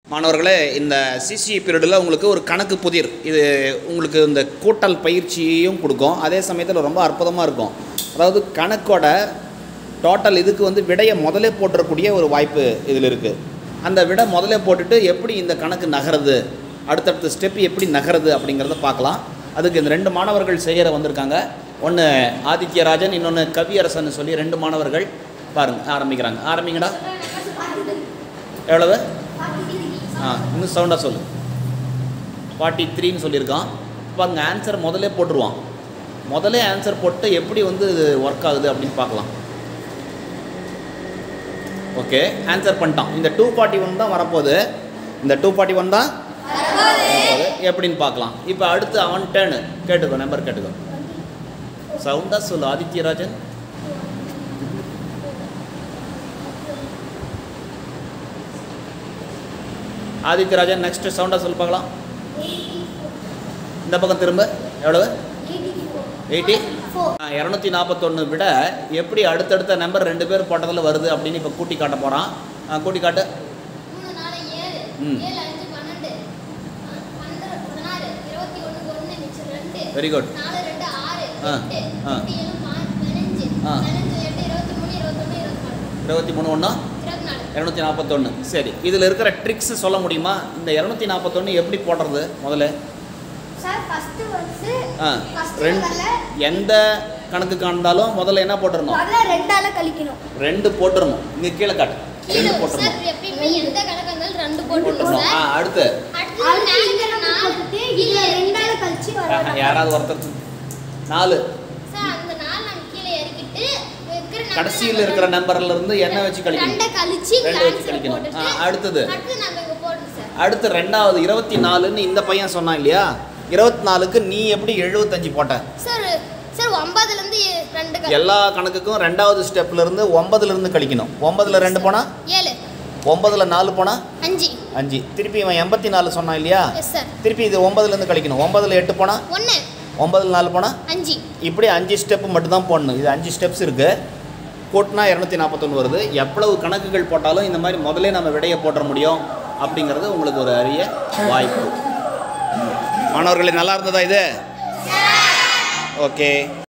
மாணவர்களே இந்த சிசி பீரியடில் உங்களுக்கு ஒரு கணக்கு புதிர் இது உங்களுக்கு இந்த கூட்டல் பயிற்சியையும் கொடுக்கும் அதே சமயத்தில் ரொம்ப அற்புதமாக இருக்கும் அதாவது கணக்கோட டோட்டல் இதுக்கு வந்து விடையை முதலே போட்டுறக்கூடிய ஒரு வாய்ப்பு இதில் இருக்குது அந்த விடை முதலே போட்டுட்டு எப்படி இந்த கணக்கு நகருது அடுத்தடுத்த ஸ்டெப் எப்படி நகருது அப்படிங்கிறத பார்க்கலாம் அதுக்கு இந்த ரெண்டு மாணவர்கள் செய்கிற வந்திருக்காங்க ஒன்று ஆதித்யராஜன் இன்னொன்று கவியரசன் சொல்லி ரெண்டு மாணவர்கள் பாருங்க ஆரம்பிக்கிறாங்க ஆரம்பிங்கடா எவ்வளவு ஆ இன்னும் சவுண்டாக சொல்லு ஃபார்ட்டி த்ரீன்னு சொல்லியிருக்கான் இப்போ அங்கே ஆன்சர் முதல்ல போட்டுருவான் முதல்ல ஆன்சர் போட்டு எப்படி வந்து இது ஒர்க் ஆகுது அப்படின்னு பார்க்கலாம் ஓகே ஆன்சர் பண்ணிட்டான் இந்த டூ ஃபார்ட்டி ஒன் தான் வரப்போகுது இந்த டூ ஃபார்ட்டி ஒன் தான் வரப்போகுது எப்படின்னு பார்க்கலாம் இப்போ அடுத்து அவன் டேர்னு கேட்டுக்கோ நம்பர் கேட்டுக்கோ சவுண்டாக சொல்லு ஆதித்யராஜன் ஆதித்யராஜன் நெக்ஸ்ட் சவுண்டாக சொல்லி பார்க்கலாம் இந்த பக்கம் திரும்ப எவ்வளவு எயிட்டி இரநூத்தி நாற்பத்தொன்று விட எப்படி அடுத்தடுத்த நம்பர் ரெண்டு பேர் போட்டதில் வருது அப்படின்னு இப்போ கூட்டி காட்ட போகிறான் கூட்டி காட்டு மூணு நாலு ஏழு ம். ஏழு அஞ்சு பன்னெண்டு ஆ, பன்னெண்டு பதினாறு இருபத்தி ஒண்ணுக்கு ஒண்ணு மிச்சம் ரெண்டு வெரி குட் நாலு ரெண்டு ஆறு ஆ, எட்டு ஆ. எட்டு ஏழு பா- பதினஞ்சு ஆ. பதினஞ்சு எட்டு இருபத்தி மூணு இருபத்தொன்னு இருபத்தி நாலு இருபத்தி மூணு ஒன்றா இருபத்தி நாலு இரநூத்தி நாற்பத்தொன்று சரி இதில் இருக்கிற ட்ரிக்ஸ் சொல்ல முடியுமா இந்த இரநூத்தி நாற்பத்தொன்று எப்படி போடுறது முதல்ல சார் ஃபர்ஸ்ட் வந்து ஆ ஃபர்ஸ்ட் ரெண்டு முதல்ல எந்த கணக்கு காண்டாலும் முதல்ல என்ன போட்டுறணும் முதல்ல ரெண்டால கழிக்கணும் ரெண்டு போட்டுறணும் இங்கே கீழே காட்டு ரெண்டு சார் போட்டுறணும் எப்பயுமே எந்த கணக்கு இருந்தாலும் ரெண்டு போட்டுருணும் போட்டுறணும் ஆ சார் அடுத்து அடுத்து நாலு இதுல ரெண்டால கழிச்சு ஆஹா, யாராவது ஒருத்தர் நாலு சார் அந்த நாள் நம்ம கீழே இறக்கிட்டு இருக்கிற number கடைசியில் நம்ம இருக்கிற நம்பர்ல இருந்து என்ன வச்சு கழிக்கணும் ரெண்டை கழிச்சு ரெண்டு வச்சு ஆன்சர் கழிக்கணும் போட்டுட்டு ஆ, அடுத்தது அடுத்து நம்ம இங்க போடுறோம் சார் அடுத்து ரெண்டாவது இருபத்தி நாலுன்னு இந்த பையன் சொன்னான் இல்லையா இருபத்தி நாலுக்கு நீ எப்படி எழுபத்தஞ்சு போட்ட சார் சார் ஒன்பதுல இருந்து ரெண்டு கழி- எல்லா கணக்குக்கும் ரெண்டாவது ஸ்டெப்ல இருந்து ஒன்பதுல இருந்து கழிக்கணும் ஒன்பதுல ரெண்டு போனா ஏழு ஒன்பதுல நாலு போனா அஞ்சு அஞ்சு திருப்பி இவன் எண்பத்தி நாலு சொன்னான் இல்லையா எஸ் சார் திருப்பி இது ஒன்பதுல இருந்து கழிக்கணும் ஒன்பதுல எட்டு போனா ஒன்று ஒன்பதுல நாலு போனா அஞ்சு இப்படி அஞ்சு ஸ்டெப்பு மட்டும்தான் போடணும் இது அஞ்சு ஸ்டெப்ஸ் இருக்குது கூட்டினா இரநூத்தி நாற்பத்தொன்று வருது எவ்வளவு கணக்குகள் போட்டாலும் இந்த மாதிரி முதல்ல நம்ம விடையை போட்டுற முடியும் அப்படிங்கிறது உங்களுக்கு ஒரு அரிய வாய்ப்பு மாணவர்களே நல்லா இருந்ததா இது ஓகே